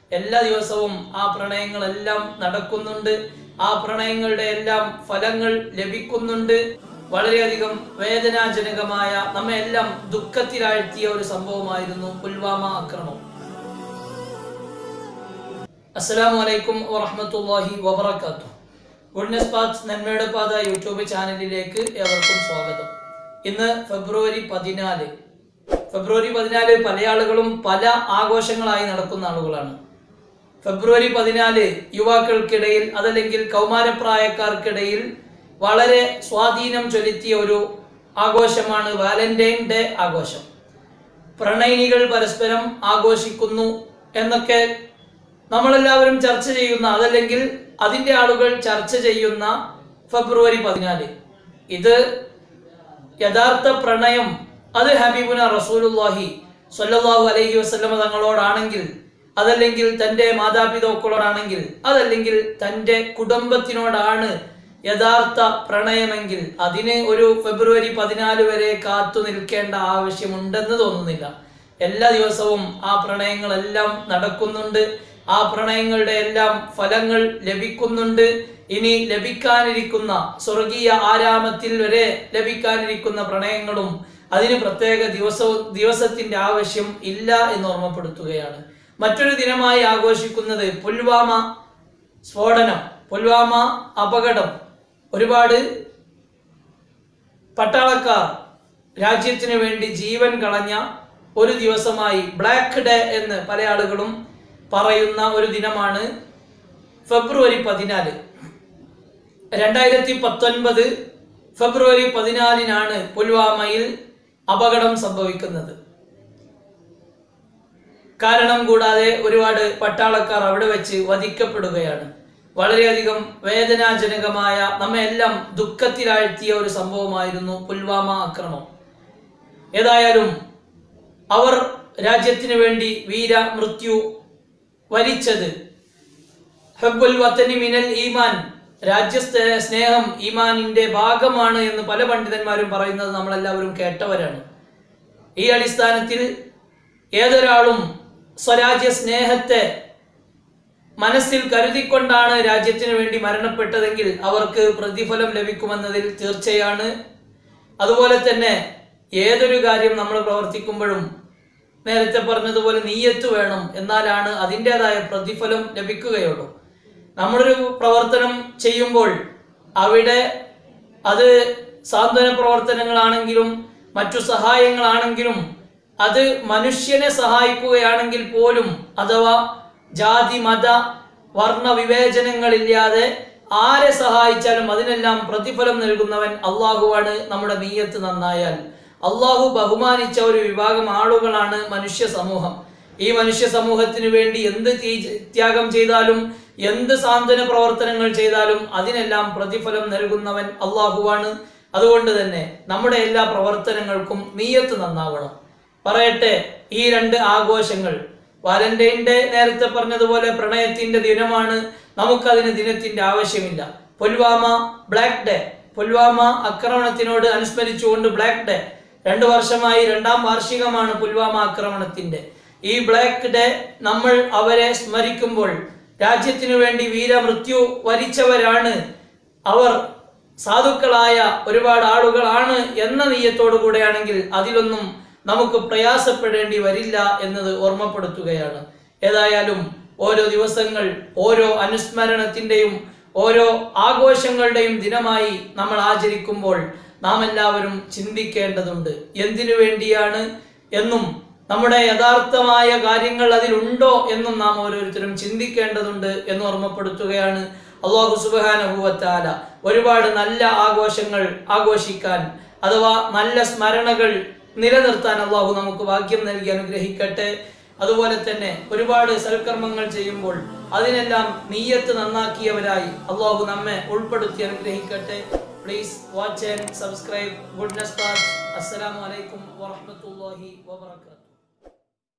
എല്ലാ ദിവസവും ആ പ്രണയങ്ങളെല്ലാം നടക്കുന്നുണ്ട് ആ പ്രണയങ്ങളുടെ എല്ലാം ഫലങ്ങൾ ലഭിക്കുന്നുണ്ട് വളരെയധികം വേദനാജനകമായ നമ്മെ എല്ലാം ദുഃഖത്തിലാഴ്ത്തിയ ഒരു സംഭവമായിരുന്നു പുൽവാമ ആക്രമണം അസ്സലാമു അലൈക്കും വറഹ്മത്തുള്ളാഹി വബറകാതുഹു ഗുഡ്നസ് പാത്ത് നന്മയുടെ പാത യൂട്യൂബ് ചാനലിലേക്ക് ഏവർക്കും സ്വാഗതം ഇന്ന് ഫെബ്രുവരി പതിനാല് ഫെബ്രുവരി പതിനാല് പല ആളുകളും പല ആഘോഷങ്ങളായി നടക്കുന്ന ആളുകളാണ് ഫെബ്രുവരി പതിനാല് യുവാക്കൾക്കിടയിൽ അതല്ലെങ്കിൽ കൗമാരപ്രായക്കാർക്കിടയിൽ വളരെ സ്വാധീനം ചെലുത്തിയ ഒരു ആഘോഷമാണ് വാലന്റൈൻ ഡേ ആഘോഷം പ്രണയിനികൾ പരസ്പരം ആഘോഷിക്കുന്നു എന്നൊക്കെ നമ്മളെല്ലാവരും ചർച്ച ചെയ്യുന്ന അതല്ലെങ്കിൽ അതിന്റെ ആളുകൾ ചർച്ച ചെയ്യുന്ന ഫെബ്രുവരി പതിനാല് ഇത് യഥാർത്ഥ പ്രണയം അത് ഹബീബുന റസൂലുല്ലാഹി സ്വല്ലല്ലാഹു അലൈഹി വസല്ലമ തങ്ങളോടാണെങ്കിൽ അതല്ലെങ്കിൽ തൻ്റെ മാതാപിതാക്കളോടാണെങ്കിൽ അതല്ലെങ്കിൽ തൻ്റെ കുടുംബത്തിനോടാണ് യഥാർത്ഥ പ്രണയമെങ്കിൽ അതിന് ഒരു ഫെബ്രുവരി പതിനാല് വരെ കാത്തു നിൽക്കേണ്ട ആവശ്യമുണ്ടെന്ന് തോന്നുന്നില്ല എല്ലാ ദിവസവും ആ പ്രണയങ്ങളെല്ലാം നടക്കുന്നുണ്ട് ആ പ്രണയങ്ങളുടെ എല്ലാം ഫലങ്ങൾ ലഭിക്കുന്നുണ്ട് ഇനി ലഭിക്കാനിരിക്കുന്ന സ്വർഗീയ ആരാമത്തിൽ വരെ ലഭിക്കാനിരിക്കുന്ന പ്രണയങ്ങളും അതിന് പ്രത്യേക ദിവസവും ദിവസത്തിന്റെ ആവശ്യം ഇല്ല എന്ന് ഓർമ്മപ്പെടുത്തുകയാണ് മറ്റൊരു ദിനമായി ആഘോഷിക്കുന്നത് പുൽവാമ സ്ഫോടനം പുൽവാമ അപകടം ഒരുപാട് പട്ടാളക്കാർ രാജ്യത്തിന് വേണ്ടി ജീവൻ കളഞ്ഞ ഒരു ദിവസമായി ബ്ലാക്ക് ഡേ എന്ന് പല ആളുകളും പറയുന്ന ഒരു ദിനമാണ് ഫെബ്രുവരി പതിനാല് രണ്ടായിരത്തി പത്തൊൻപത് ഫെബ്രുവരി പതിനാലിനാണ് പുൽവാമയിൽ അപകടം സംഭവിക്കുന്നത് കാരണം കൂടാതെ ഒരുപാട് പട്ടാളക്കാർ അവിടെ വെച്ച് വധിക്കപ്പെടുകയാണ് വളരെയധികം വേദനാജനകമായ നമ്മെ എല്ലാം ദുഃഖത്തിലാഴ്ത്തിയ ഒരു സംഭവമായിരുന്നു പുൽവാമ ആക്രമണം ഏതായാലും അവർ രാജ്യത്തിന് വേണ്ടി വീര മൃത്യു വരിച്ചത് ഹബ്ബുൽ വത്തനി മിനൽ ഈമാൻ രാജ്യ സ്നേഹം ഈമാനിന്റെ ഭാഗമാണ് എന്ന് പല പണ്ഡിതന്മാരും പറയുന്നത് നമ്മളെല്ലാവരും കേട്ടവരാണ് ഈ അടിസ്ഥാനത്തിൽ ഏതൊരാളും സ്വരാജ്യ സ്നേഹത്തെ മനസ്സിൽ കരുതിക്കൊണ്ടാണ് രാജ്യത്തിന് വേണ്ടി മരണപ്പെട്ടതെങ്കിൽ അവർക്ക് പ്രതിഫലം ലഭിക്കുമെന്നതിൽ തീർച്ചയാണ് അതുപോലെ തന്നെ ഏതൊരു കാര്യം നമ്മൾ പ്രവർത്തിക്കുമ്പോഴും നേരത്തെ പറഞ്ഞതുപോലെ നീയത്ത് വേണം എന്നാലാണ് അതിൻ്റെതായ പ്രതിഫലം ലഭിക്കുകയുള്ളൂ നമ്മളൊരു പ്രവർത്തനം ചെയ്യുമ്പോൾ അവിടെ അത് സാന്ത്വന പ്രവർത്തനങ്ങളാണെങ്കിലും മറ്റു സഹായങ്ങളാണെങ്കിലും അത് മനുഷ്യനെ സഹായിക്കുകയാണെങ്കിൽ പോലും അഥവാ ജാതി മത വർണ്ണ വിവേചനങ്ങളില്ലാതെ ആരെ സഹായിച്ചാലും അതിനെല്ലാം പ്രതിഫലം നൽകുന്നവൻ അള്ളാഹുവാണ് നമ്മുടെ നീയത്ത് നന്നായാൽ അള്ളാഹു ബഹുമാനിച്ച ഒരു വിഭാഗം ആളുകളാണ് മനുഷ്യ സമൂഹം ഈ മനുഷ്യ സമൂഹത്തിന് വേണ്ടി എന്ത് തീ- ത്യാഗം ചെയ്താലും എന്ത് സാന്ത്വന പ്രവർത്തനങ്ങൾ ചെയ്താലും അതിനെല്ലാം പ്രതിഫലം നൽകുന്നവൻ അള്ളാഹുവാണ് അതുകൊണ്ട് തന്നെ നമ്മുടെ എല്ലാ പ്രവർത്തനങ്ങൾക്കും നീയത്ത് നന്നാവണം പറയട്ടെ ഈ രണ്ട് ആഘോഷങ്ങൾ വാലന്റൈൻ ഡേ നേരത്തെ പറഞ്ഞതുപോലെ പ്രണയത്തിന്റെ ദിനമാണ് നമുക്കതിന് ദിനത്തിന്റെ ആവശ്യമില്ല പുൽവാമ ബ്ലാക്ക് ഡേ പുൽവാമ ആക്രമണത്തിനോട് അനുസ്മരിച്ചുകൊണ്ട് ബ്ലാക്ക് ഡേ രണ്ടു വർഷമായി രണ്ടാം വാർഷികമാണ് പുൽവാമ ആക്രമണത്തിന്റെ ഈ ബ്ലാക്ക് ഡേ നമ്മൾ അവരെ സ്മരിക്കുമ്പോൾ രാജ്യത്തിനു വേണ്ടി വീരമൃത്യു വരിച്ചവരാണ് അവർ സാധുക്കളായ ഒരുപാട് ആളുകളാണ് എന്ന നീയത്തോടു കൂടെയാണെങ്കിൽ അതിലൊന്നും നമുക്ക് പ്രയാസപ്പെടേണ്ടി വരില്ല എന്നത് ഓർമ്മപ്പെടുത്തുകയാണ് ഏതായാലും ഓരോ ദിവസങ്ങൾ ഓരോ അനുസ്മരണത്തിന്റെയും ഓരോ ആഘോഷങ്ങളുടെയും ദിനമായി നമ്മൾ ആചരിക്കുമ്പോൾ നാം എല്ലാവരും ചിന്തിക്കേണ്ടതുണ്ട് എന്തിനു വേണ്ടിയാണ് എന്നും നമ്മുടെ യഥാർത്ഥമായ കാര്യങ്ങൾ അതിലുണ്ടോ എന്നും നാം ഓരോരുത്തരും ചിന്തിക്കേണ്ടതുണ്ട് എന്ന് ഓർമ്മപ്പെടുത്തുകയാണ് അള്ളാഹു സുബാനഹുവത്താല ഒരുപാട് നല്ല ആഘോഷങ്ങൾ ആഘോഷിക്കാൻ അഥവാ നല്ല സ്മരണകൾ നിലനിർത്താൻ അള്ളാഹു നമുക്ക് ഭാഗ്യം നൽകി അനുഗ്രഹിക്കട്ടെ അതുപോലെ തന്നെ ഒരുപാട് സൽക്കർമ്മങ്ങൾ ചെയ്യുമ്പോൾ അതിനെല്ലാം നീയത്ത് നന്നാക്കിയവരായി അള്ളാഹു നമ്മെ ഉൾപ്പെടുത്തി അനുഗ്രഹിക്കട്ടെ please watch and subscribe goodness path അസ്സലാമു അലൈക്കും വറഹ്മത്തുള്ളാഹി വബറകാതുഹു